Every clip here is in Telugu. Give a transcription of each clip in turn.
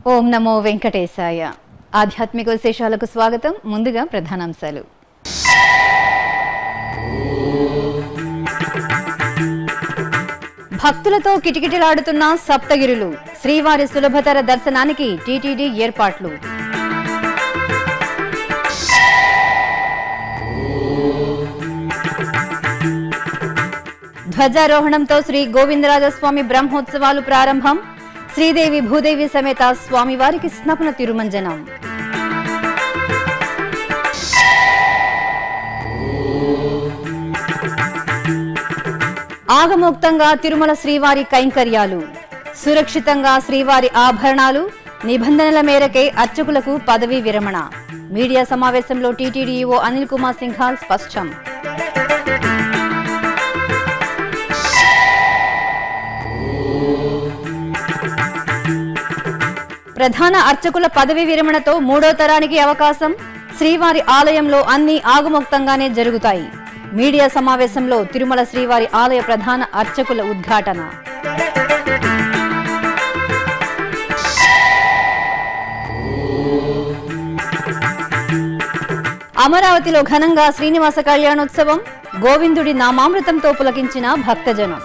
ఓం నమో వెంకటేశాయ ఆధ్యాత్మిక విశేషాలకు స్వాగతం ముందుగా ప్రధానాంశాలు భక్తులతో కిటకిటలాడుతున్న సప్తగిరులు శ్రీవారి సులభతర దర్శనానికి టీటీడీ ఏర్పాట్లు ధ్వజారోహణంతో శ్రీ గోవిందరాజస్వామి బ్రహ్మోత్సవాలు ప్రారంభం శ్రీదేవి భూదేవి సమేత స్వామివారికి స్నపన తిరుమంజనం ఆగమోక్తంగా తిరుమల శ్రీవారి కైంకర్యాలు సురక్షితంగా శ్రీవారి ఆభరణాలు నిబంధనల మేరకే అర్చకులకు పదవీ విరమణ మీడియా సమావేశంలో టీటీడీఈఓ అనిల్ కుమార్ సింఘాల్ స్పష్టం ప్రధాన అర్చకుల పదవి విరమణతో మూడో తరానికి అవకాశం శ్రీవారి ఆలయంలో అన్ని ఆగమోక్తంగానే జరుగుతాయి మీడియా సమావేశంలో తిరుమల శ్రీవారి ఆలయ ప్రధాన అర్చకుల ఉద్ఘాటన అమరావతిలో ఘనంగా శ్రీనివాస కళ్యాణోత్సవం గోవిందుడి నామామృతంతో పులకించిన భక్తజనం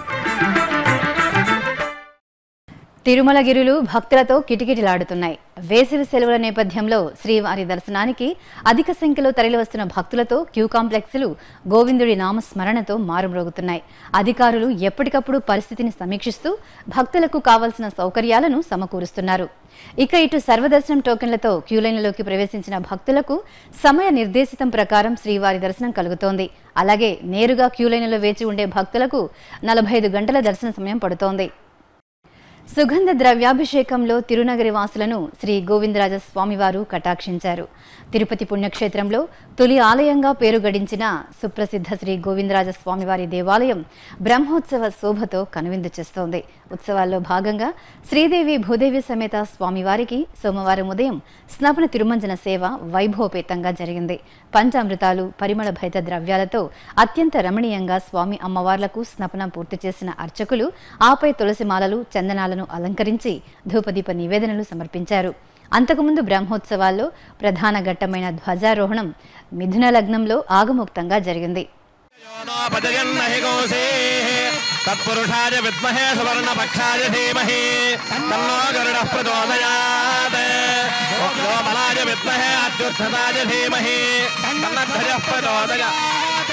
తిరుమలగిరులు భక్తులతో కిటకిటలాడుతున్నాయి వేసవి సెలవుల నేపథ్యంలో శ్రీవారి దర్శనానికి అధిక సంఖ్యలో తరలివస్తున్న భక్తులతో క్యూ కాంప్లెక్స్లు గోవిందుడి నామస్మరణతో మారుమ్రోగుతున్నాయి అధికారులు ఎప్పటికప్పుడు పరిస్థితిని సమీక్షిస్తూ భక్తులకు కావలసిన సౌకర్యాలను సమకూరుస్తున్నారు ఇక ఇటు సర్వదర్శనం టోకెన్లతో క్యూలైన్లలోకి ప్రవేశించిన భక్తులకు సమయ నిర్దేశితం ప్రకారం శ్రీవారి దర్శనం కలుగుతోంది అలాగే నేరుగా క్యూలైన్లలో వేచి ఉండే భక్తులకు నలభై ఐదు గంటల దర్శన సమయం పడుతోంది సుగంధ ద్రవ్యాభిషేకంలో తిరునగరి వాసులను శ్రీ గోవిందరాజ స్వామివారు కటాక్షించారు తిరుపతి పుణ్యక్షేత్రంలో తొలి ఆలయంగా పేరు గడించిన సుప్రసిద్ధ శ్రీ గోవిందరాజ స్వామివారి దేవాలయం బ్రహ్మోత్సవ శోభతో కనువిందు చేస్తోంది ఉత్సవాల్లో భాగంగా శ్రీదేవి భూదేవి సమేత స్వామివారికి సోమవారం ఉదయం స్నపన తిరుమంజన సేవ వైభవపేతంగా జరిగింది పంచామృతాలు పరిమళ భైత ద్రవ్యాలతో అత్యంత రమణీయంగా స్వామి అమ్మవార్లకు స్నపనం పూర్తి చేసిన అర్చకులు ఆపై తులసిమాలలు చందనాలను అలంకరించి ధూపదీప నివేదనలు సమర్పించారు అంతకుముందు బ్రహ్మోత్సవాల్లో ప్రధాన ఘట్టమైన ధ్వజారోహణం మిథున లగ్నంలో ఆగముక్తంగా జరిగింది పదయన్నహి గోసేః తత్పురుషాయ విద్మహే సువర్ణపక్షాయ ధీమహి తన్నో గరుడః ప్రచోదయాత్ ఓ బలాయ విద్మహే అత్యుత్థతాయ ధీమహి తన్నధ్వజः ప్రచోదయాత్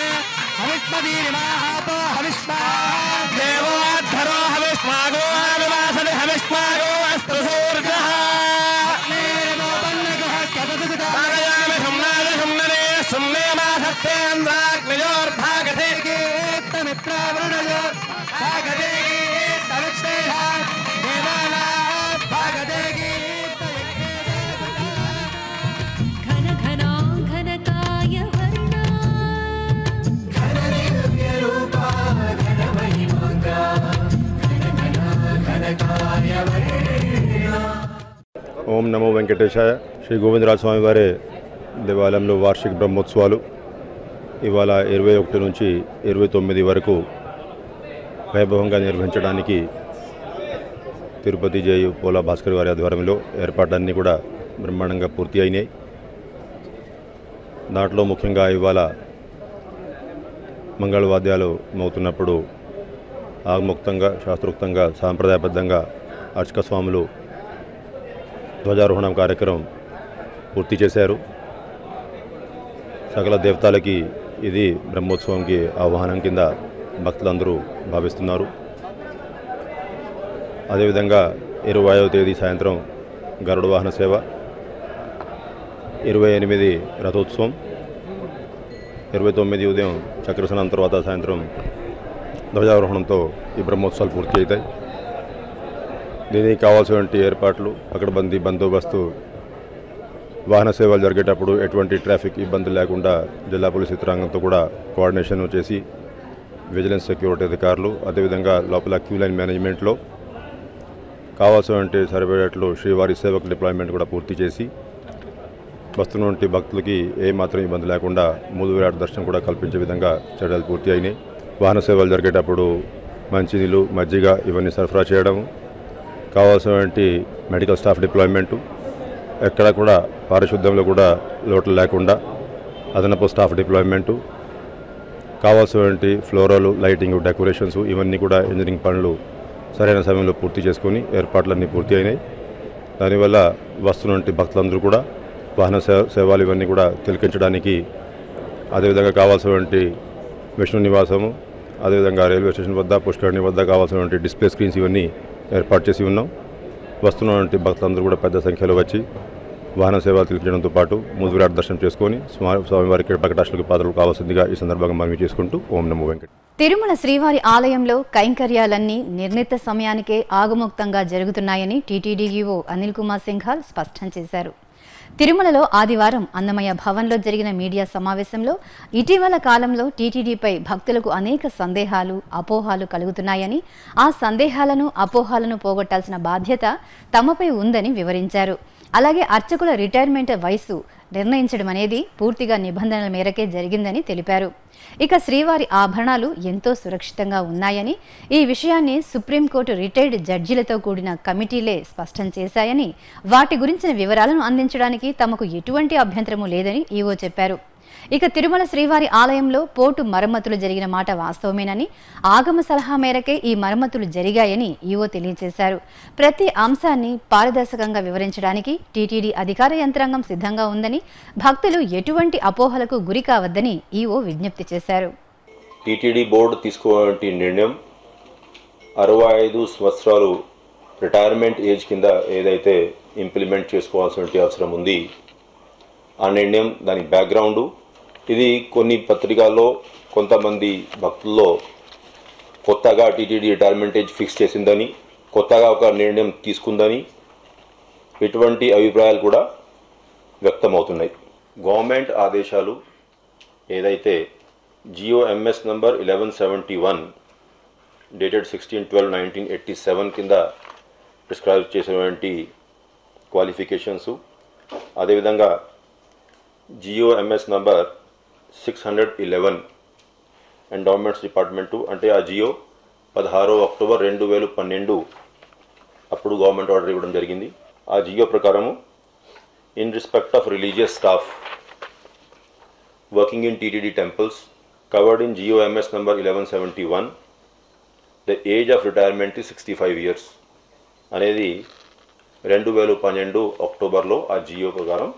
దేవోద్ధరో హవిష్మాగో వివాసది హవిష్మాగో అస్తు సూర్యః పారయామి సుమ్నాయ సుమ్ననే సుమ్నే మాసత్తేంద్రాగ్నియోర్భాగతే घन घना घनकाय वर्णा ఓం నమో వెంకటేశాయ శ్రీ గోవిందరాజ స్వామి వారి దేవాలయంలో వార్షిక బ్రహ్మోత్సవాలు ఇవాళ ఇరవై ఒకటి నుంచి ఇరవై తొమ్మిది వరకు వైభవంగా నిర్వహించడానికి తిరుపతి జయ పోలా భాస్కర్ వారి ఆధ్వర్యంలో ఏర్పాట్లన్నీ కూడా బ్రహ్మాండంగా పూర్తి అయినాయి దాంట్లో ముఖ్యంగా ఇవాళ మంగళవాద్యాలు మోతున్నప్పుడు ఆగముక్తంగా శాస్త్రోక్తంగా సాంప్రదాయబద్ధంగా అర్చక స్వాములు ధ్వజారోహణం కార్యక్రమం పూర్తి చేశారు సకల దేవతలకి ఇది బ్రహ్మోత్సవంకి ఆహ్వానం కింద భక్తులందరూ భావిస్తున్నారు అదేవిధంగా ఇరవైవ తేదీ సాయంత్రం గరుడ వాహన సేవ ఇరవై ఎనిమిది రథోత్సవం ఇరవై తొమ్మిది ఉదయం చక్రస్నానం తర్వాత సాయంత్రం ధ్వజారోహణంతో ఈ బ్రహ్మోత్సవాలు పూర్తి అవుతాయి దీనికి కావాల్సినటువంటి ఏర్పాట్లు పకడ్బందీ బందోబస్తు వాహన సేవలు జరిగేటప్పుడు ఎటువంటి ట్రాఫిక్ ఇబ్బంది లేకుండా జిల్లా పోలీస్ యంత్రాంగంతో కూడా కోఆర్డినేషన్ చేసి విజిలెన్స్ సెక్యూరిటీ అధికారులు అదేవిధంగా లోపల క్యూ లైన్ మేనేజ్మెంట్లో కావాల్సినటువంటి సరిపడేట్లు శ్రీవారి సేవకు డిప్లాయ్మెంట్ కూడా పూర్తి చేసి వస్తున్నటువంటి భక్తులకి ఏ మాత్రం ఇబ్బంది లేకుండా మూడు విరాట్ దర్శనం కూడా కల్పించే విధంగా చర్యలు పూర్తి అయినాయి వాహన సేవలు జరిగేటప్పుడు మంచినీళ్ళు మజ్జిగ ఇవన్నీ సరఫరా చేయడం కావాల్సినటువంటి మెడికల్ స్టాఫ్ డిప్లాయ్మెంటు ఎక్కడ కూడా పారిశుద్ధ్యంలో కూడా లోటు లేకుండా అదనపు స్టాఫ్ డిప్లాయ్మెంటు కావాల్సినటువంటి ఫ్లోరల్ లైటింగ్ డెకరేషన్స్ ఇవన్నీ కూడా ఇంజనీరింగ్ పనులు సరైన సమయంలో పూర్తి చేసుకొని ఏర్పాట్లన్నీ పూర్తి అయినాయి దానివల్ల వస్తున్నటువంటి భక్తులందరూ కూడా వాహన సే సేవలు ఇవన్నీ కూడా తిలకించడానికి అదేవిధంగా కావాల్సినటువంటి విష్ణు నివాసము అదేవిధంగా రైల్వే స్టేషన్ వద్ద పుష్కరిణి వద్ద కావాల్సినటువంటి డిస్ప్లే స్క్రీన్స్ ఇవన్నీ ఏర్పాటు చేసి ఉన్నాం వస్తున్నటువంటి భక్తులందరూ కూడా పెద్ద సంఖ్యలో వచ్చి వాహన సేవలు తిలకించడంతో పాటు ముదువిరాట్ దర్శనం చేసుకొని స్వా- స్వామివారికి ప్రకటాశలకు పాత్రలు కావాల్సిందిగా ఈ సందర్భంగా మనవి చేసుకుంటూ ఓం నమో వెంకట తిరుమల శ్రీవారి ఆలయంలో కైంకర్యాలన్నీ నిర్ణీత సమయానికే ఆగముక్తంగా జరుగుతున్నాయని టీటీడీఈఓ అనిల్ కుమార్ సింఘాల్ స్పష్టం చేశారు తిరుమలలో ఆదివారం అన్నమయ్య భవన్లో జరిగిన మీడియా సమావేశంలో ఇటీవల కాలంలో టీటీడీపై భక్తులకు అనేక సందేహాలు అపోహాలు కలుగుతున్నాయని ఆ సందేహాలను అపోహాలను పోగొట్టాల్సిన బాధ్యత తమపై ఉందని వివరించారు అలాగే అర్చకుల రిటైర్మెంట్ వయసు నిర్ణయించడం అనేది పూర్తిగా నిబంధనల మేరకే జరిగిందని తెలిపారు ఇక శ్రీవారి ఆభరణాలు ఎంతో సురక్షితంగా ఉన్నాయని ఈ విషయాన్ని సుప్రీంకోర్టు రిటైర్డ్ జడ్జిలతో కూడిన కమిటీలే స్పష్టం చేశాయని వాటి గురించిన వివరాలను అందించడానికి తమకు ఎటువంటి అభ్యంతరము లేదని ఈవో చెప్పారు ఇక తిరుమల శ్రీవారి ఆలయంలో పోటు మరమ్మతులు జరిగిన మాట వాస్తవమేనని ఆగమ సలహా మేరకే ఈ మరమ్మతులు జరిగాయని ఈవో తెలియజేశారు ప్రతి అంశాన్ని పారదర్శకంగా వివరించడానికి టీటీడీ అధికార యంత్రాంగం సిద్ధంగా ఉందని భక్తులు ఎటువంటి అపోహలకు గురి కావద్దని ఈవో విజ్ఞప్తి చేశారు టీటీడీ బోర్డు తీసుకోవాలంటే నిర్ణయం అరవై ఐదు సంవత్సరాలు రిటైర్మెంట్ ఏజ్ కింద ఏదైతే ఇంప్లిమెంట్ చేసుకోవాల్సిన అవసరం ఉంది ఆ నిర్ణయం దాని బ్యాక్గ్రౌండు ఇది కొన్ని పత్రికల్లో కొంతమంది భక్తుల్లో కొత్తగా టీటీడీ రిటైర్మెంట్ ఏజ్ ఫిక్స్ చేసిందని కొత్తగా ఒక నిర్ణయం తీసుకుందని ఇటువంటి అభిప్రాయాలు కూడా వ్యక్తమవుతున్నాయి గవర్నమెంట్ ఆదేశాలు ఏదైతే GO MS number eleven seventy one dated sixteen twelve nineteen eighty seven కింద ప్రిస్క్రైబ్ చేసినటువంటి క్వాలిఫికేషన్స్ అదేవిధంగా GO MS number six hundred eleven endowments department అంటే ఆ జియో పదహారో అక్టోబర్ రెండు వేల పన్నెండు అప్పుడు గవర్నమెంట్ ఆర్డర్ ఇవ్వడం జరిగింది ఆ జియో ప్రకారము in respect of religious staff working in TTD temples covered in GOMS number 1171 the age of retirement is 65 years అనేది రెండు వేల పన్నెండు అక్టోబర్లో ఆ జియో ప్రకారం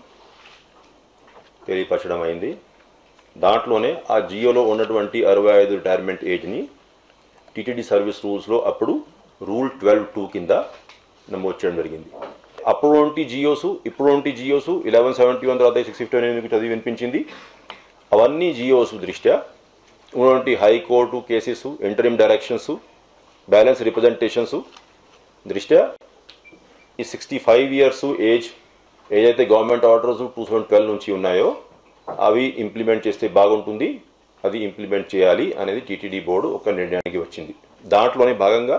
తెలియపరచడం అయింది దాంట్లోనే ఆ జియోలో ఉన్నటువంటి అరవై ఐదు రిటైర్మెంట్ ఏజ్ని టీటీడీ సర్వీస్ రూల్స్లో అప్పుడు రూల్ ట్వెల్వ్ టూ కింద నమోదు చేయడం జరిగింది అప్పుడు ఉంటి జియోస్ ఇప్పుడు ఉంటి జియోస్ ఇలెవెన్ సెవెంటీ వన్ తర్వాత సిక్స్ ఫిఫ్టీ నైన్ చదివి వినిపించింది అవన్నీ జియోస్ దృష్ట్యా ఉన్నటువంటి high court cases interim directions balance representations దృష్ట్యా ఈ సిక్స్టీ ఫైవ్ ఇయర్స్ ఏజ్ ఏదైతే government orders two thousand twelve నుంచి ఉన్నాయో అవి ఇంప్లిమెంట్ చేస్తే బాగుంటుంది అది ఇంప్లిమెంట్ చేయాలి అనేది టీటీడీ బోర్డు ఒక నిర్ణయానికి వచ్చింది దాంట్లోనే భాగంగా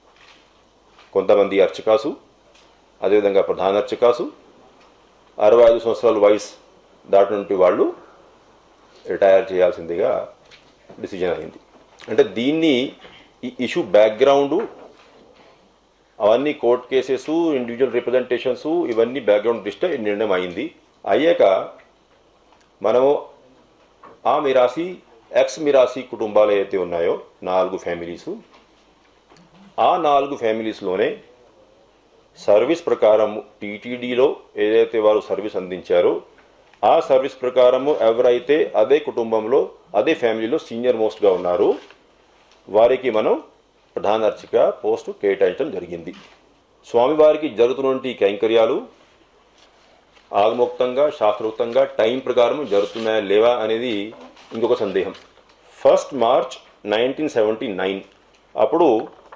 కొంతమంది అర్చకాసు అదేవిధంగా ప్రధాన అర్చకాసు అరవై ఐదు సంవత్సరాల వయసు దాటినటువంటి వాళ్ళు రిటైర్ చేయాల్సిందిగా డిసిజన్ అయింది అంటే దీన్ని ఈ ఇష్యూ బ్యాక్గ్రౌండ్ అవన్నీ కోర్ట్ కేసెస్ ఇండివిజువల్ రిప్రజెంటేషన్స్ ఇవన్నీ బ్యాక్గ్రౌండ్ దృష్ట్యా ఈ నిర్ణయం అయింది అయ్యాక మనము ఆ మిరాసి ఎక్స్ మిరాసి కుటుంబాలు ఏవైతే ఉన్నాయో నాలుగు ఫ్యామిలీసు ఆ నాలుగు ఫ్యామిలీస్లోనే సర్వీస్ ప్రకారం టీటీడీలో ఏదైతే వారు సర్వీస్ అందించారో ఆ సర్వీస్ ప్రకారము ఎవరైతే అదే కుటుంబంలో అదే ఫ్యామిలీలో సీనియర్ మోస్ట్గా ఉన్నారో వారికి మనం ప్రధాన అర్చక పోస్టు కేటాయించడం జరిగింది స్వామివారికి జరుగుతున్నటువంటి ఈ కైంకర్యాలు ఆగమోక్తంగా శాస్త్రోక్తంగా టైం ప్రకారం జరుగుతున్నాయా లేవా అనేది ఇంకొక సందేహం first March nineteen seventy nine అప్పుడు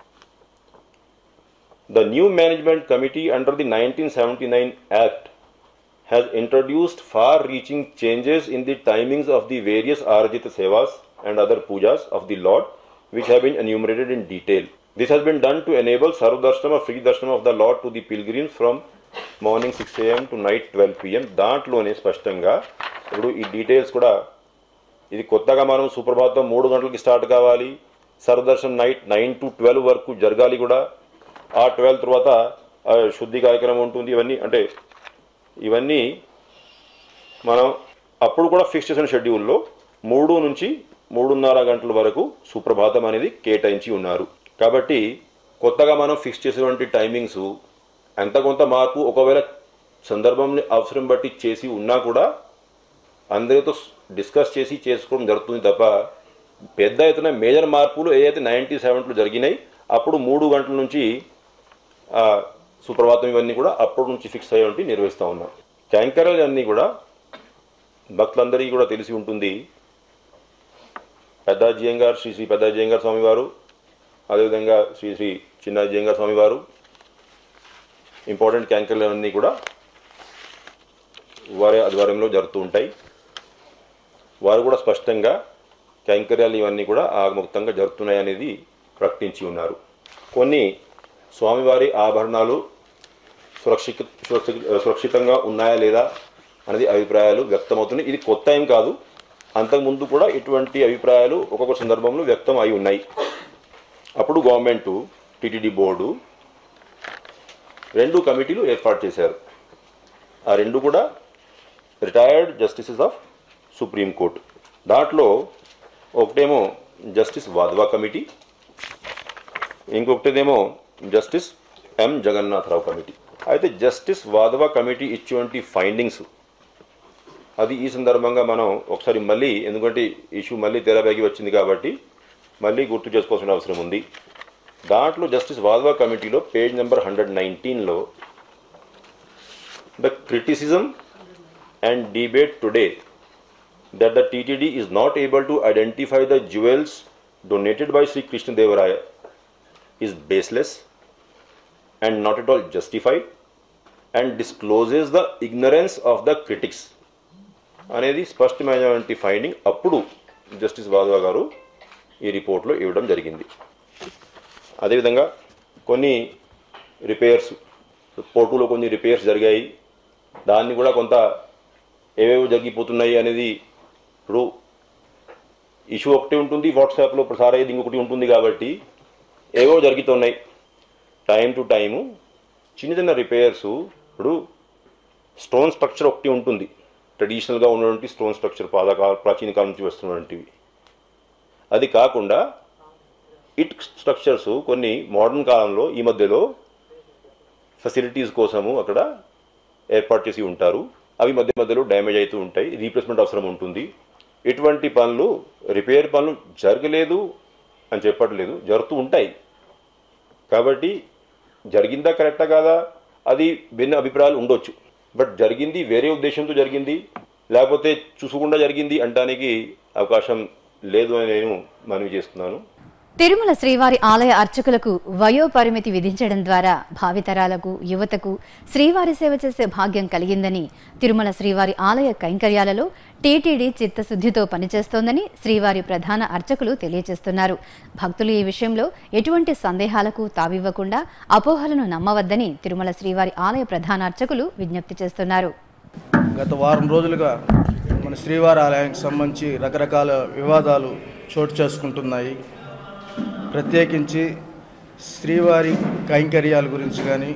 The new management committee under the 1979 Act has introduced far-reaching changes in the timings of the various Arjita Sevas and other pujas of the Lord, which have been enumerated in detail. This has been done to enable Sarvdarshanam or free darshanam of the Lord to the pilgrims from morning six AM to night twelve PM దాంట్లోనే స్పష్టంగా ఇప్పుడు ఈ డీటెయిల్స్ కూడా ఇది కొత్తగా మనం సుప్రభాతం మూడు గంటలకి స్టార్ట్ కావాలి సర్వదర్శనం నైట్ నైన్ టు ట్వెల్వ్ వరకు జరగాలి కూడా ఆ ట్వెల్వ్ తర్వాత ఆ, శుద్ధి కార్యక్రమం ఉంటుంది ఇవన్నీ అంటే ఇవన్నీ మనం అప్పుడు కూడా ఫిక్స్ చేసిన షెడ్యూల్లో మూడు నుంచి మూడున్నర గంటల వరకు సుప్రభాతం అనేది కేటాయించి ఉన్నారు కాబట్టి కొత్తగా మనం ఫిక్స్ చేసినటువంటి టైమింగ్స్ ఎంత కొంత మార్పు ఒకవేళ సందర్భంని అవసరం బట్టి చేసి ఉన్నా కూడా అందరితో డిస్కస్ చేసి చేసుకోవడం జరుగుతుంది తప్ప పెద్ద ఎత్తున మేజర్ మార్పులు ఏదైతే నైంటీ సెవెంట్లో జరిగినాయి అప్పుడు మూడు గంటల నుంచి ఆ, సుప్రభాతం ఇవన్నీ కూడా అప్పటి నుంచి ఫిక్స్ అయ్యి ఉండి నిర్వహిస్తూ ఉన్నాం క్యాంకరలు అన్నీ కూడా భక్తులందరికీ కూడా తెలిసి ఉంటుంది పెద్ద జియంగారు శ్రీ శ్రీ పెద్ద జియంగారు స్వామివారు అదేవిధంగా శ్రీ శ్రీ చిన్న జియంగారు స్వామివారు ఇంపార్టెంట్ క్యాంకర్లు అన్నీ కూడా వారి ఆధ్వర్యంలో జరుగుతూ ఉంటాయి వారు కూడా స్పష్టంగా కైంకర్యాలు ఇవన్నీ కూడా ఆగముక్తంగా జరుగుతున్నాయి అనేది ప్రకటించి ఉన్నారు కొన్ని స్వామివారి ఆభరణాలు సురక్షిత సురక్షి- సురక్షితంగా ఉన్నాయా లేదా అనేది అభిప్రాయాలు వ్యక్తమవుతున్నాయి ఇది కొత్త ఏం కాదు అంతకుముందు కూడా ఇటువంటి అభిప్రాయాలు ఒక్కొక్క సందర్భంలో వ్యక్తం అయి ఉన్నాయి అప్పుడు గవర్నమెంటు టిటిడి బోర్డు రెండు కమిటీలు ఏర్పాటు చేశారు ఆ రెండు కూడా retired justices of supreme court దాంట్లో ఒకటేమో జస్టిస్ వాద్వా కమిటీ ఇంకొకటిదేమో జస్టిస్ ఎం జగన్నాథరావు కమిటీ అయితే జస్టిస్ వాదవా కమిటీ ఇచ్చేటువంటి ఫైండింగ్స్ అది ఈ సందర్భంగా మనం ఒకసారి మళ్ళీ ఎందుకంటే ఇష్యూ మళ్ళీ తెరబేగి వచ్చింది కాబట్టి మళ్ళీ గుర్తు చేసుకోవాల్సిన అవసరం ఉంది దాంట్లో జస్టిస్ వాదవా కమిటీలో పేజ్ నెంబర్ హండ్రెడ్ నైన్టీన్లో the criticism and debate today that the TTD is not able to identify the jewels donated by Sri Krishna Devaraya is baseless and not at all justified and discloses the ignorance of the critics అనేది స్పష్టమైనటువంటి ఫైండింగ్ అప్పుడు జస్టిస్ వాదవా గారు ఈ రిపోర్ట్లో ఇవ్వడం జరిగింది అదేవిధంగా కొన్ని రిపేర్స్ పోర్టులో కొన్ని రిపేర్స్ జరిగాయి దాన్ని కూడా కొంత ఏవేవో జరిగిపోతున్నాయి అనేది ఇప్పుడు ఇష్యూ ఒకటి ఉంటుంది వాట్సాప్లో ప్రసార అయ్యేది ఇంకొకటి ఉంటుంది కాబట్టి ఏవో జరుగుతున్నాయి టైం టు టైము చిన్న చిన్న రిపేర్స్ ఇప్పుడు స్టోన్ స్ట్రక్చర్ ఒకటి ఉంటుంది ట్రెడిషనల్గా ఉన్నటువంటి స్టోన్ స్ట్రక్చర్ పాతకాల ప్రాచీన కాలం నుంచి వస్తున్నటువంటివి అది కాకుండా ఇట్ స్ట్రక్చర్స్ కొన్ని మోడర్న్ కాలంలో ఈ మధ్యలో ఫెసిలిటీస్ కోసము అక్కడ ఏర్పాటు చేసి ఉంటారు అవి మధ్య మధ్యలో డ్యామేజ్ అవుతూ ఉంటాయి రీప్లేస్మెంట్ అవసరం ఉంటుంది ఇటువంటి పనులు రిపేర్ పనులు జరగలేదు అని చెప్పట్లేదు జరుగుతూ ఉంటాయి కాబట్టి జరిగిందా కరెక్టా కాదా అది భిన్న అభిప్రాయాలు ఉండొచ్చు బట్ జరిగింది వేరే ఉద్దేశంతో జరిగింది లేకపోతే చూసకుండా జరిగింది అంటానికి అవకాశం లేదు అని నేను మనవి చేస్తున్నాను తిరుమల శ్రీవారి ఆలయ అర్చకులకు వయో పరిమితి విధించడం ద్వారా భావితరాలకు యువతకు శ్రీవారి సేవ చేసే భాగ్యం కలిగిందని తిరుమల శ్రీవారి ఆలయ కైంకర్యాలలో టీటీడీ చిత్తశుద్ధితో పనిచేస్తోందని శ్రీవారి ప్రధాన అర్చకులు తెలియజేస్తున్నారు భక్తులు ఈ విషయంలో ఎటువంటి సందేహాలకు తావివ్వకుండా అపోహలను నమ్మవద్దని తిరుమల శ్రీవారి ఆలయ ప్రధాన అర్చకులు విజ్ఞప్తి చేస్తున్నారు గత వారం రోజులుగా మన శ్రీవారి ఆలయానికి సంబంధించి రకరకాల వివాదాలు చోటు చేసుకుంటున్నాయి ప్రత్యేకించి శ్రీవారి కైంకర్యాల గురించి కానీ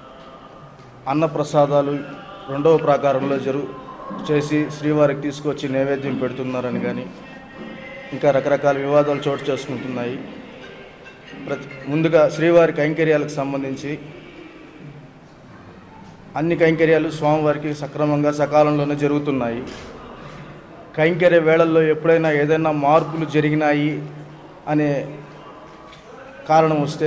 అన్నప్రసాదాలు రెండవ ప్రాకారంలో జరు చేసి శ్రీవారికి తీసుకొచ్చి నైవేద్యం పెడుతున్నారని కానీ ఇంకా రకరకాల వివాదాలు చోటు చేసుకుంటున్నాయి ప్రతి ముందుగా శ్రీవారి కైంకర్యాలకు సంబంధించి అన్ని కైంకర్యాలు స్వామివారికి సక్రమంగా సకాలంలోనే జరుగుతున్నాయి కైంకర్య వేళల్లో ఎప్పుడైనా ఏదైనా మార్పులు జరిగినాయి అనే కారణం వస్తే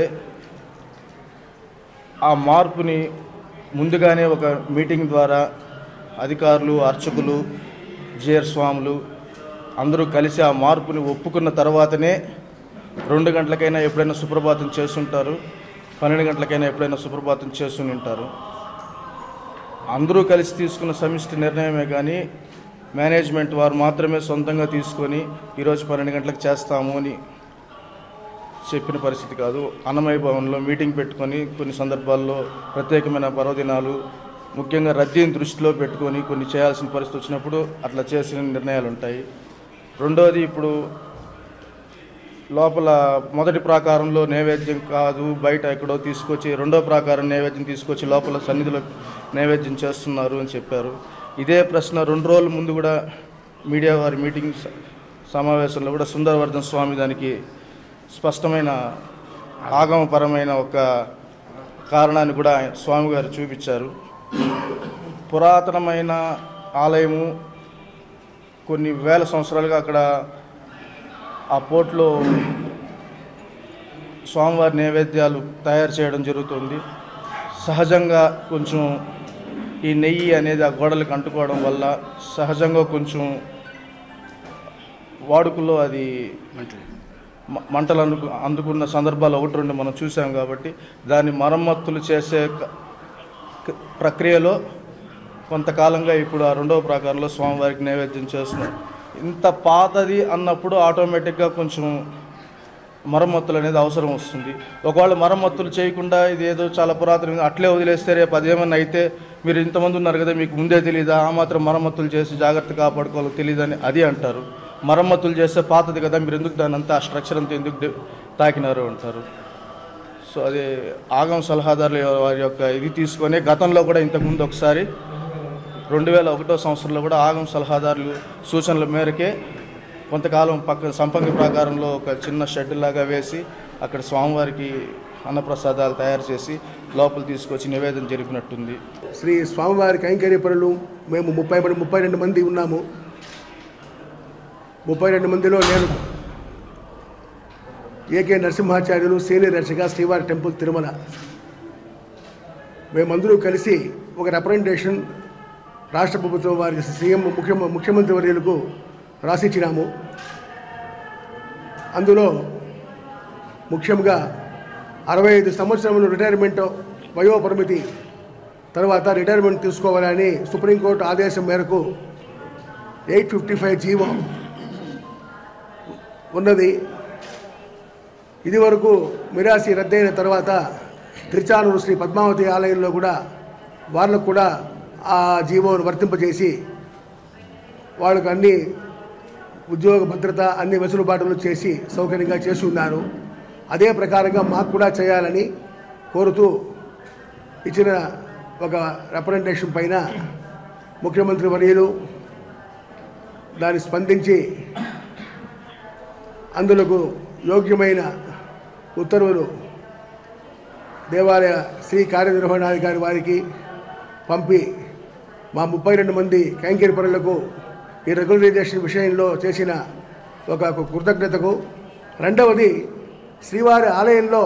ఆ మార్పుని ముందుగానే ఒక మీటింగ్ ద్వారా అధికారులు అర్చకులు జిఆర్ స్వాములు అందరూ కలిసి ఆ మార్పుని ఒప్పుకున్న తర్వాతనే రెండు గంటలకైనా ఎప్పుడైనా సుప్రభాతం చేస్తుంటారు పన్నెండు గంటలకైనా ఎప్పుడైనా సుప్రభాతం చేస్తూనే ఉంటారు అందరూ కలిసి తీసుకున్న సమిష్టి నిర్ణయమే కానీ మేనేజ్మెంట్ వారు మాత్రమే సొంతంగా తీసుకొని ఈరోజు పన్నెండు గంటలకు చేస్తాము అని చెప్పిన పరిస్థితి కాదు అన్నమయ్య భవన్లో మీటింగ్ పెట్టుకొని కొన్ని సందర్భాల్లో ప్రత్యేకమైన పర్వదినాలు ముఖ్యంగా రద్దీని దృష్టిలో పెట్టుకొని కొన్ని చేయాల్సిన పరిస్థితి వచ్చినప్పుడు అట్లా చేసిన నిర్ణయాలు ఉంటాయి రెండోది ఇప్పుడు లోపల మొదటి ప్రాకారంలో నైవేద్యం కాదు బయట ఎక్కడో తీసుకొచ్చి రెండో ప్రాకారం నైవేద్యం తీసుకొచ్చి లోపల సన్నిధిలో నైవేద్యం చేస్తున్నారు అని చెప్పారు ఇదే ప్రశ్న రెండు రోజుల ముందు కూడా మీడియా వారి మీటింగ్ స- సమావేశంలో కూడా సుందరవర్ధన్ స్వామి దానికి స్పష్టమైన ఆగమపరమైన ఒక కారణాన్ని కూడా ఆయన స్వామి గారు చూపించారు పురాతనమైన ఆలయము కొన్ని వేల సంవత్సరాలుగా అక్కడ ఆ పోర్ట్లో స్వామివారి నైవేద్యాలు తయారు చేయడం జరుగుతుంది సహజంగా కొంచెం ఈ నెయ్యి అనేది ఆ గోడలకు అంటుకోవడం వల్ల సహజంగా కొంచెం వాడుకలో అది మ- మంటలు అందుకు అందుకున్న సందర్భాలు ఒకటి రెండు మనం చూసాం కాబట్టి దాన్ని మరమ్మతులు చేసే క- క- ప్రక్రియలో కొంతకాలంగా ఇప్పుడు ఆ రెండవ ప్రకారంలో స్వామివారికి నైవేద్యం చేస్తున్నారు ఇంత పాతది అన్నప్పుడు ఆటోమేటిక్గా కొంచెం మరమ్మతులు అనేది అవసరం వస్తుంది ఒకవేళ మరమ్మతులు చేయకుండా ఇది ఏదో చాలా పురాతన అట్లే వదిలేస్తే రేపు అదేమన్నా అయితే మీరు ఇంతమంది ఉన్నారు కదా మీకు ముందే తెలియదా ఆ మాత్రం మరమ్మతులు చేసి జాగ్రత్త కాపాడుకోవాలో తెలియదని అది అంటారు మరమ్మతులు చేస్తే పాతది కదా మీరు ఎందుకు దాని అంతా ఆ స్ట్రక్చర్ అంతా ఎందుకు డి- తాకినారు అంటారు సో అది ఆగం సలహాదారుల వారి యొక్క ఇది తీసుకొని గతంలో కూడా ఇంతకుముందు ఒకసారి రెండు వేల ఒకటో సంవత్సరంలో కూడా ఆగం సలహాదారులు సూచనల మేరకే కొంతకాలం పక్క సంపంగి ప్రాకారంలో ఒక చిన్న షెడ్ లాగా వేసి అక్కడ స్వామివారికి అన్నప్రసాదాలు తయారు చేసి లోపల తీసుకొచ్చి నివేదన జరిపినట్టుంది శ్రీ స్వామివారి కైంకర్య పనులు మేము ముప్పై మంది ముప్పై రెండు మంది ఉన్నాము ముప్పై రెండు మందిలో నేను ఏకే నరసింహాచార్యులు సీనియర్ దర్శక శ్రీవారి టెంపుల్ తిరుమల మేమందరూ కలిసి ఒక రిప్రజెంటేషన్ రాష్ట్ర ప్రభుత్వం వారికి సీఎం ముఖ్య ముఖ్యమంత్రి వర్యులకు రాసిచ్చినాము అందులో ముఖ్యంగా అరవై ఐదు సంవత్సరములు రిటైర్మెంట్ వయోపరిమితి తర్వాత రిటైర్మెంట్ తీసుకోవాలని సుప్రీంకోర్టు ఆదేశం మేరకు ఎయిట్ ఫిఫ్టీ ఫైవ్ జీవో ఉన్నది ఇదివరకు మిరాసి రద్దయిన తర్వాత తిరుచానూరు శ్రీ పద్మావతి ఆలయంలో కూడా వాళ్ళకు కూడా ఆ జీవోను వర్తింపజేసి వాళ్ళకు అన్ని ఉద్యోగ భద్రత అన్ని వెసులుబాటులు చేసి సౌకర్యంగా చేసి ఉన్నారు అదే ప్రకారంగా మాకు కూడా చేయాలని కోరుతూ ఇచ్చిన ఒక రిప్రజెంటేషన్ పైన ముఖ్యమంత్రి వర్యులు దాన్ని స్పందించి అందులకు యోగ్యమైన ఉత్తర్వులు దేవాలయ శ్రీ కార్యనిర్వహణాధికారి వారికి పంపి మా ముప్పై రెండు మంది కైంకర్య పనులకు ఈ రెగ్యులరైజేషన్ విషయంలో చేసిన ఒక కృతజ్ఞతకు రెండవది శ్రీవారి ఆలయంలో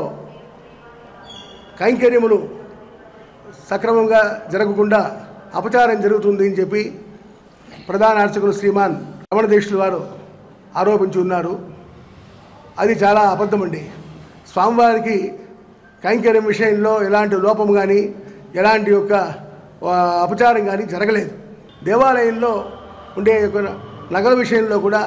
కైంకర్యములు సక్రమంగా జరగకుండా అపచారం జరుగుతుంది అని చెప్పి ప్రధాన అర్చకులు శ్రీమాన్ రమణ దీక్షులు వారు ఆరోపించి ఉన్నారు అది చాలా అబద్ధమండి స్వామివారికి కైంకర్యం విషయంలో ఎలాంటి లోపం కానీ ఎలాంటి యొక్క ఆ, అపచారం కానీ జరగలేదు దేవాలయంలో ఉండే యొక్క నగల విషయంలో కూడా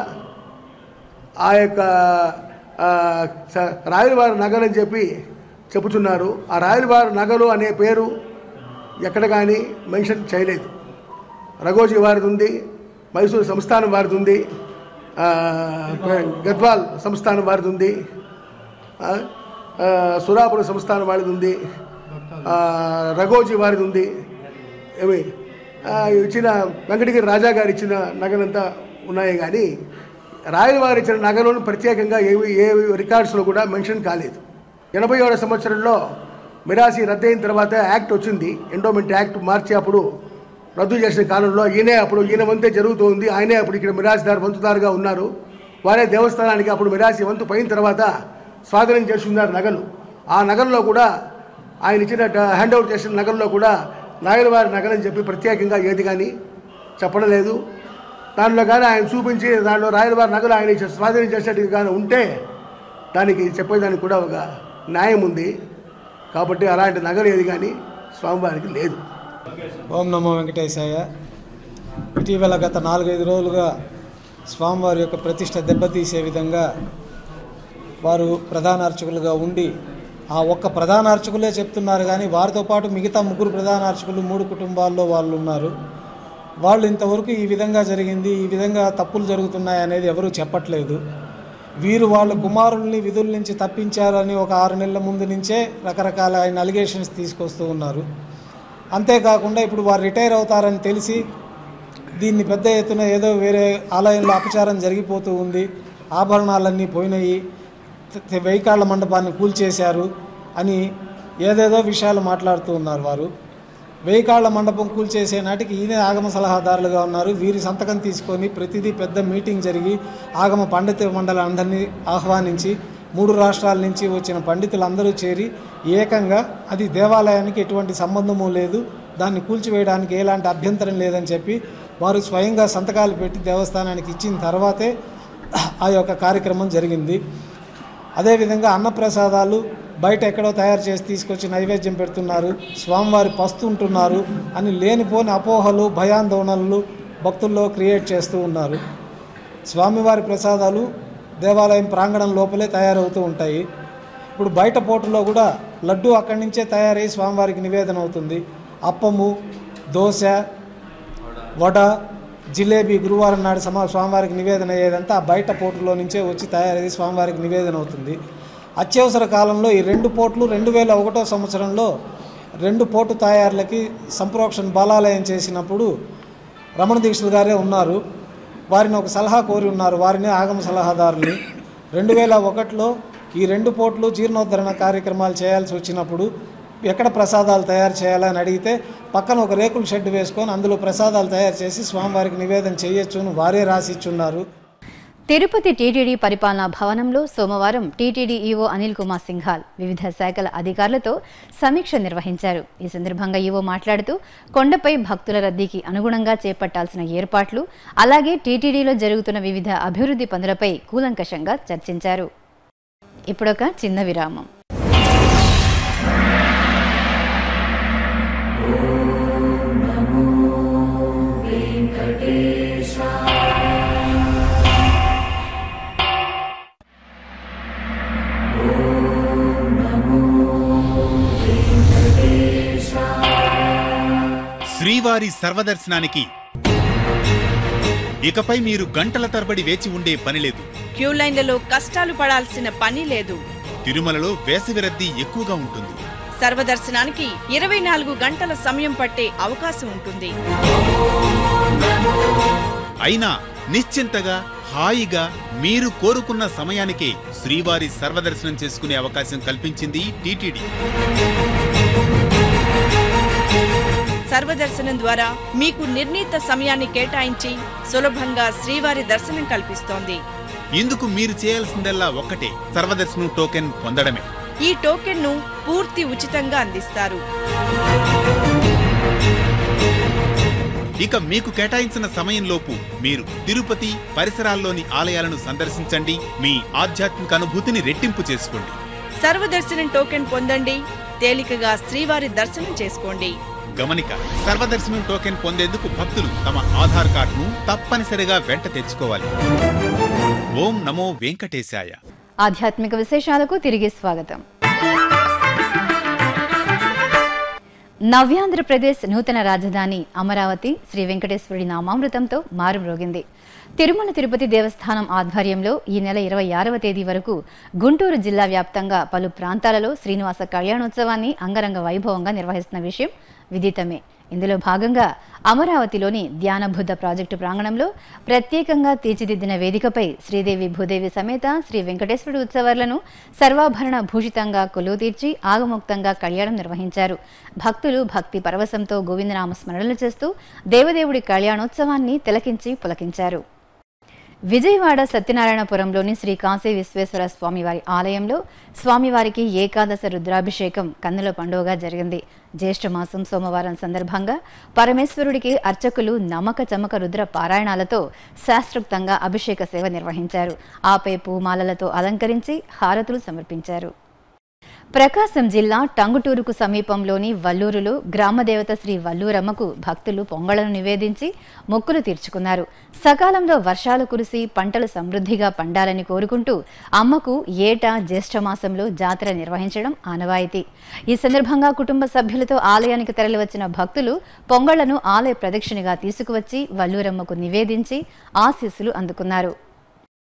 ఆ యొక్క ఆ, స- రాయలవారి నగలు అని చెప్పి చెబుతున్నారు ఆ రాయలవారి నగలు అనే పేరు ఎక్కడ కానీ మెన్షన్ చేయలేదు రఘోజీ వారిది ఉంది మైసూరు సంస్థానం వారిది ఉంది ఆ, గద్వాల్ సంస్థానం వారిది ఉంది ఆ, ఆ, సురాపురం సంస్థానం వారిది ఉంది ఆ, రఘోజీ వారిది ఉంది ఏమి ఆ, ఇచ్చిన వెంకటగిరి రాజా గారు ఇచ్చిన నగలంతా ఉన్నాయి కానీ రాయల వారు ఇచ్చిన నగలను ప్రత్యేకంగా ఏవి ఏ రికార్డ్స్లో కూడా మెన్షన్ కాలేదు ఎనభై ఏడవ సంవత్సరంలో మిరాసి రద్దయిన తర్వాత యాక్ట్ వచ్చింది ఎండోమెంట్ యాక్ట్ మార్చి అప్పుడు రద్దు చేసిన కాలంలో ఈయనే అప్పుడు ఈయన వంతే జరుగుతుంది ఆయనే అప్పుడు ఇక్కడ మిరాసిదారు వంతుదారుగా ఉన్నారు వారే దేవస్థానానికి అప్పుడు మిరాసి వంతు పోయిన తర్వాత స్వాధీనం చేసుకున్నారు నగలు ఆ నగల్లో కూడా ఆయన ఇచ్చిన హ్యాండ్ అవుట్ చేసిన నగల్లో కూడా నాయలవారి నగలని చెప్పి ప్రత్యేకంగా ఏది కానీ చెప్పడం లేదు దానిలో కానీ ఆయన చూపించి దానిలో రాయలవారి నగలు ఆయన ఇచ్చే- స్వాధీనం చేసేట్టుగా కానీ ఉంటే దానికి చెప్పేదానికి కూడా ఒక న్యాయం ఉంది కాబట్టి అలాంటి నగలు ఏది కానీ స్వామివారికి లేదు ఓం నమో వెంకటేశాయ ఇటీవల గత నాలుగైదు రోజులుగా స్వామివారి యొక్క ప్రతిష్ట దెబ్బతీసే విధంగా వారు ప్రధాన అర్చకులుగా ఉండి ఆ ఒక్క ప్రధాన అర్చకులే చెప్తున్నారు కానీ వారితో పాటు మిగతా ముగ్గురు ప్రధాన అర్చకులు మూడు కుటుంబాల్లో వాళ్ళు ఉన్నారు వాళ్ళు ఇంతవరకు ఈ విధంగా జరిగింది ఈ విధంగా తప్పులు జరుగుతున్నాయి అనేది ఎవరూ చెప్పట్లేదు వీరు వాళ్ళ కుమారుల్ని విధుల నుంచి తప్పించారని ఒక ఆరు నెలల ముందు నుంచే రకరకాల ఆయన అలిగేషన్స్ తీసుకొస్తూ ఉన్నారు అంతేకాకుండా ఇప్పుడు వారు రిటైర్ అవుతారని తెలిసి దీన్ని పెద్ద ఎత్తున ఏదో వేరే ఆలయంలో అపచారం జరిగిపోతూ ఉంది ఆభరణాలన్నీ పోయినాయి త- వెయ్యికాళ్ళ మండపాన్ని కూల్చేశారు అని ఏదేదో విషయాలు మాట్లాడుతూ ఉన్నారు వారు వెయ్యికాళ్ళ మండపం కూల్చేసే నాటికి ఈయన ఆగమ సలహాదారులుగా ఉన్నారు వీరి సంతకం తీసుకొని ప్రతిదీ పెద్ద మీటింగ్ జరిగి ఆగమ పండిత మండలి అందరినీ ఆహ్వానించి మూడు రాష్ట్రాల నుంచి వచ్చిన పండితులందరూ చేరి ఏకంగా అది దేవాలయానికి ఎటువంటి సంబంధము లేదు దాన్ని కూల్చివేయడానికి ఎలాంటి అభ్యంతరం లేదని చెప్పి వారు స్వయంగా సంతకాలు పెట్టి దేవస్థానానికి ఇచ్చిన తర్వాతే ఆ యొక్క కార్యక్రమం జరిగింది అదేవిధంగా అన్నప్రసాదాలు బయట ఎక్కడో తయారు చేసి తీసుకొచ్చి నైవేద్యం పెడుతున్నారు స్వామివారి పస్తుంటున్నారు అని లేనిపోని అపోహలు భయాందోళనలు భక్తుల్లో క్రియేట్ చేస్తూ ఉన్నారు స్వామివారి ప్రసాదాలు దేవాలయం ప్రాంగణం లోపలే తయారవుతూ ఉంటాయి ఇప్పుడు బయట పోటులో కూడా లడ్డు అక్కడి నుంచే తయారై స్వామివారికి నివేదన అవుతుంది అప్పము దోశ వడ జిలేబీ గురువారం నాడు సమా స్వామివారికి నివేదన అయ్యేదంతా ఆ బయట పోటులో నుంచే వచ్చి తయారయ్యి స్వామివారికి నివేదన అవుతుంది అత్యవసర కాలంలో ఈ రెండు పోట్లు రెండు వేల ఒకటో సంవత్సరంలో రెండు పోటు తయారులకి సంప్రోక్షణ బాలాలయం చేసినప్పుడు రమణ దీక్షలు గారే ఉన్నారు వారిని ఒక సలహా కోరి ఉన్నారు వారిని ఆగమ సలహాదారుని రెండు వేల ఒకటిలో ఈ రెండు పోట్లు జీర్ణోద్ధరణ కార్యక్రమాలు చేయాల్సి వచ్చినప్పుడు ఎక్కడ ప్రసాదాలు తయారు చేయాలని అడిగితే పక్కన ఒక రేకుల షెడ్ వేసుకొని అందులో ప్రసాదాలు తయారు చేసి స్వామివారికి నివేదన చేయొచ్చు అని వారే రాసి ఇచ్చున్నారు తిరుపతి టీటీడీ పరిపాలనా భవనంలో సోమవారం టీటీడీ ఈవో అనిల్ కుమార్ సింఘాల్ వివిధ శాఖల అధికారులతో సమీక్ష నిర్వహించారు ఈ సందర్భంగా ఈవో మాట్లాడుతూ కొండపై భక్తుల రద్దీకి అనుగుణంగా చేపట్టాల్సిన ఏర్పాట్లు అలాగే టీటీడీలో జరుగుతున్న వివిధ అభివృద్ధి పనులపై కూలంకషంగా చర్చించారు ఇప్పుడొక చిన్న విరామం శ్రీవారి సర్వదర్శనానికి ఇకపై మీరు గంటల తరబడి వేచి ఉండే పని లేదు క్యూ లైన్లలో కష్టాలు పడాల్సిన పని లేదు తిరుమలలో వేసవి రద్దీ ఎక్కువగా ఉంటుంది సర్వదర్శనానికి ఇరవై నాలుగు గంటల సమయం పట్టే అవకాశం ఉంటుంది అయినా నిశ్చింతగా హాయిగా మీరు కోరుకున్న సమయానికే శ్రీవారి సర్వదర్శనం చేసుకునే అవకాశం కల్పించింది టీటీడీ సర్వదర్శనం ద్వారా మీకు నిర్ణీత సమయాన్ని కేటాయించి సులభంగా శ్రీవారి దర్శనం కల్పిస్తోంది ఇందుకు మీరు చేయాల్సిందల్లా ఒక్కటే సర్వదర్శనం టోకెన్ పొందడమే ఈ టోకెన్ను పూర్తి ఉచితంగా అందిస్తారు ఇక మీకు కేటాయించిన సమయంలోపు మీరు తిరుపతి పరిసరాల్లోని ఆలయాలను సందర్శించండి మీ ఆధ్యాత్మిక అనుభూతిని రెట్టింపు చేసుకోండి సర్వదర్శనం టోకెన్ పొందండి తేలికగా శ్రీవారి దర్శనం చేసుకోండి గమనిక సర్వదర్శనం టోకెన్ పొందేందుకు భక్తులు తమ ఆధార్ కార్డును తప్పనిసరిగా వెంట తెచ్చుకోవాలి ఓం నమో వెంకటేశాయ ఆధ్యాత్మిక విశేషాలకు తిరిగి స్వాగతం నవ్యాంధ్రప్రదేశ్ నూతన రాజధాని అమరావతి శ్రీ వెంకటేశ్వరుడి నామామృతంతో మారుమ్రోగింది తిరుమల తిరుపతి దేవస్థానం ఆధ్వర్యంలో ఈ నెల ఇరవై ఆరవ తేదీ వరకు గుంటూరు జిల్లా వ్యాప్తంగా పలు ప్రాంతాలలో శ్రీనివాస కళ్యాణోత్సవాన్ని అంగరంగ వైభవంగా నిర్వహిస్తున్న విషయం విదితమే ఇందులో భాగంగా అమరావతిలోని ధ్యానబుద్ధ ప్రాజెక్టు ప్రాంగణంలో ప్రత్యేకంగా తీర్చిదిద్దిన వేదికపై శ్రీదేవి భూదేవి సమేత శ్రీ వెంకటేశ్వరుడు ఉత్సవాలను సర్వాభరణ భూషితంగా కొలువు తీర్చి ఆగముక్తంగా కళ్యాణం నిర్వహించారు భక్తులు భక్తి పరవశంతో గోవిందనామ స్మరణలు చేస్తూ దేవదేవుడి కళ్యాణోత్సవాన్ని తిలకించి పులకించారు విజయవాడ సత్యనారాయణపురంలోని శ్రీ కాశీ విశ్వేశ్వర స్వామివారి ఆలయంలో స్వామివారికి ఏకాదశ రుద్రాభిషేకం కన్నుల పండుగగా జరిగింది జ్యేష్ఠ మాసం సోమవారం సందర్భంగా పరమేశ్వరుడికి అర్చకులు నమ్మక చమక రుద్ర పారాయణాలతో శాస్త్రోక్తంగా అభిషేక సేవ నిర్వహించారు ఆపై పూమాలలతో అలంకరించి హారతులు సమర్పించారు ప్రకాశం జిల్లా టంగుటూరుకు సమీపంలోని వల్లూరులో గ్రామదేవత శ్రీ వల్లూరమ్మకు భక్తులు పొంగళను నివేదించి మొక్కులు తీర్చుకున్నారు సకాలంలో వర్షాలు కురిసి పంటలు సమృద్ధిగా పండాలని కోరుకుంటూ అమ్మకు ఏటా జ్యేష్ఠమాసంలో జాతర నిర్వహించడం ఆనవాయితీ ఈ సందర్భంగా కుటుంబ సభ్యులతో ఆలయానికి తరలివచ్చిన భక్తులు పొంగళ్లను ఆలయ ప్రదక్షిణగా తీసుకువచ్చి వల్లూరమ్మకు నివేదించి ఆశీస్సులు అందుకున్నారు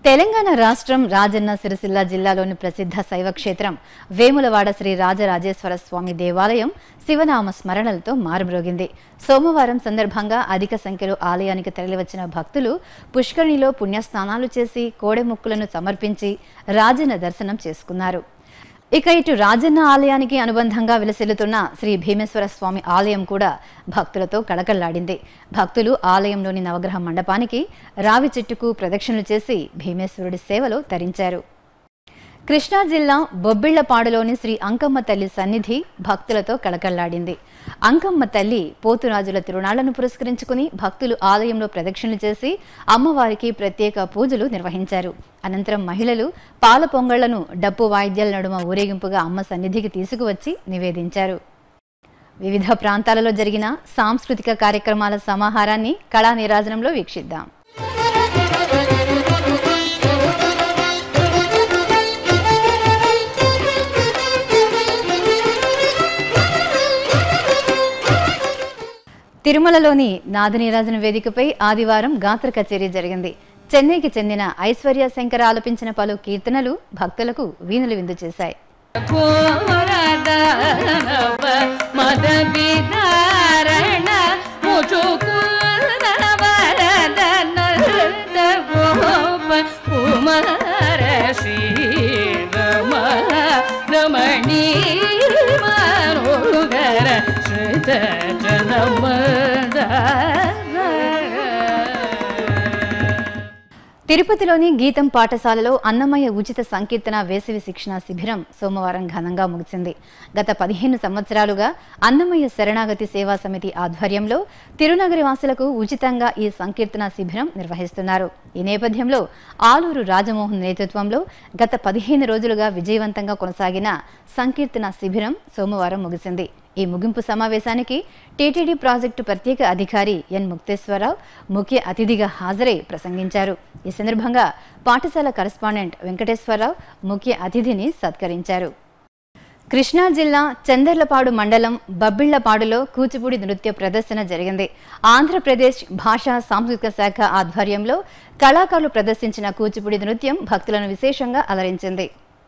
తెలంగాణ రాష్ట్రం రాజన్న సిరిసిల్ల జిల్లాలోని ప్రసిద్ధ శైవ క్షేత్రం వేములవాడ శ్రీ రాజరాజేశ్వర స్వామి దేవాలయం శివనామ స్మరణలతో మారుమ్రోగింది సోమవారం సందర్భంగా అధిక సంఖ్యలో ఆలయానికి తరలివచ్చిన భక్తులు పుష్కరిణిలో పుణ్యస్నానాలు చేసి కోడెముక్కులను సమర్పించి రాజన్న దర్శనం చేసుకున్నారు ఇక ఇటు రాజన్న ఆలయానికి అనుబంధంగా విలసిల్లుతున్న శ్రీ భీమేశ్వర స్వామి ఆలయం కూడా భక్తులతో కళకళ్లాడింది భక్తులు ఆలయంలోని నవగ్రహ మండపానికి రావి చెట్టుకు ప్రదక్షిణలు చేసి భీమేశ్వరుడి సేవలో తరించారు కృష్ణా జిల్లా బొబ్బిళ్లపాడులోని శ్రీ అంకమ్మ తల్లి సన్నిధి భక్తులతో కళకళ్లాడింది అంకమ్మ తల్లి పోతురాజుల తిరునాళ్లను పురస్కరించుకుని భక్తులు ఆలయంలో ప్రదక్షిణలు చేసి అమ్మవారికి ప్రత్యేక పూజలు నిర్వహించారు అనంతరం మహిళలు పాల పొంగళ్లను డప్పు వాయిద్యాల నడుమ ఊరేగింపుగా అమ్మ సన్నిధికి తీసుకువచ్చి నివేదించారు వివిధ ప్రాంతాలలో జరిగిన సాంస్కృతిక కార్యక్రమాల సమాహారాన్ని కళా నీరాజనంలో వీక్షిద్దాం తిరుమలలోని నాదనీరాజన వేదికపై ఆదివారం గాత్ర కచేరీ జరిగింది చెన్నైకి చెందిన ఐశ్వర్య శంకర్ ఆలపించిన పలు కీర్తనలు భక్తులకు వీణులు విందు చేశాయి మద విదారణ ముచుకుల వరదన గోప కుమార శ్రీ రమ రమణీ మనోగర శ్రుత తిరుపతిలోని గీతం పాఠశాలలో అన్నమయ్య ఉచిత సంకీర్తన వేసవి శిక్షణ శిబిరం సోమవారం ఘనంగా ముగిసింది గత పదిహేను సంవత్సరాలుగా అన్నమయ్య శరణాగతి సేవా సమితి ఆధ్వర్యంలో తిరునగరి వాసులకు ఉచితంగా ఈ సంకీర్తన శిబిరం నిర్వహిస్తున్నారు ఈ నేపథ్యంలో ఆలూరు రాజమోహన్ నేతృత్వంలో గత పదిహేను రోజులుగా విజయవంతంగా కొనసాగిన సంకీర్తన శిబిరం సోమవారం ముగిసింది ఈ ముగింపు సమావేశానికి టీటీడీ ప్రాజెక్టు ప్రత్యేక అధికారి ఎన్ ముక్తేశ్వరరావు ముఖ్య అతిథిగా హాజరై ప్రసంగించారు ఈ సందర్భంగా పాఠశాల కరెస్పాండెంట్ వెంకటేశ్వరరావు ముఖ్య అతిథిని సత్కరించారు కృష్ణా జిల్లా చందర్లపాడు మండలం బబ్బిళ్లపాడులో కూచిపూడి నృత్య ప్రదర్శన జరిగింది ఆంధ్రప్రదేశ్ భాషా సాంస్కృతిక శాఖ ఆధ్వర్యంలో కళాకారులు ప్రదర్శించిన కూచిపూడి నృత్యం భక్తులను విశేషంగా అలరించింది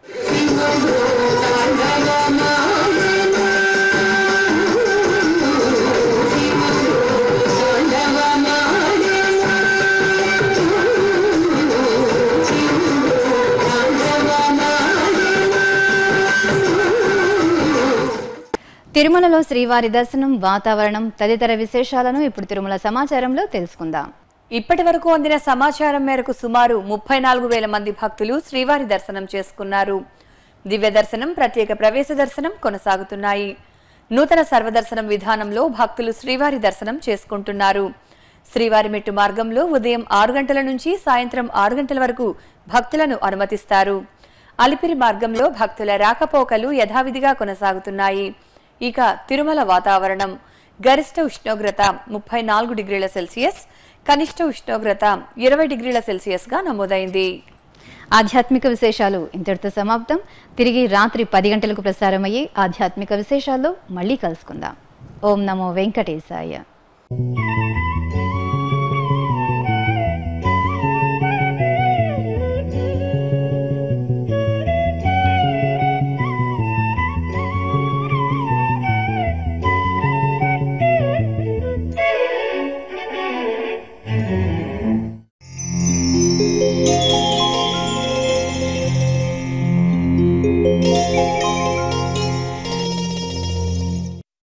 తిరుమలలో శ్రీవారి దర్శనం వాతావరణం తదితర విశేషాలను ఇప్పుడు తిరుమల సమాచారంలో తెలుసుకుందాం ఇప్పటి వరకు అందిన సమాచారం మేరకు సుమారు ముప్పై నాలుగు వేల మంది భక్తులు శ్రీవారి దర్శనం చేసుకున్నారు దివ్య దర్శనం ప్రత్యేక ప్రవేశ దర్శనం కొనసాగుతున్నాయి నూతన సర్వదర్శనం విధానంలో భక్తులు శ్రీవారి దర్శనం చేసుకుంటున్నారు శ్రీవారి మెట్టు మార్గంలో ఉదయం ఆరు గంటల నుంచి సాయంత్రం ఆరు గంటల వరకు భక్తులను అనుమతిస్తారు అలిపిరి మార్గంలో భక్తుల రాకపోకలు యథావిధిగా కొనసాగుతున్నాయి ఇక తిరుమల వాతావరణం గరిష్ట ఉష్ణోగ్రత ముప్పై నాలుగు డిగ్రీల సెల్సియస్ కనిష్ట ఉష్ణోగ్రత ఇరవై డిగ్రీల సెల్సియస్ గా నమోదైంది ఆధ్యాత్మిక విశేషాలు ఇంతటితో సమాప్తం తిరిగి రాత్రి పది గంటలకు ప్రసారమయ్యే ఆధ్యాత్మిక విశేషాల్లో మళ్ళీ కలుసుకుందాం ఓం నమో వెంకటేశాయ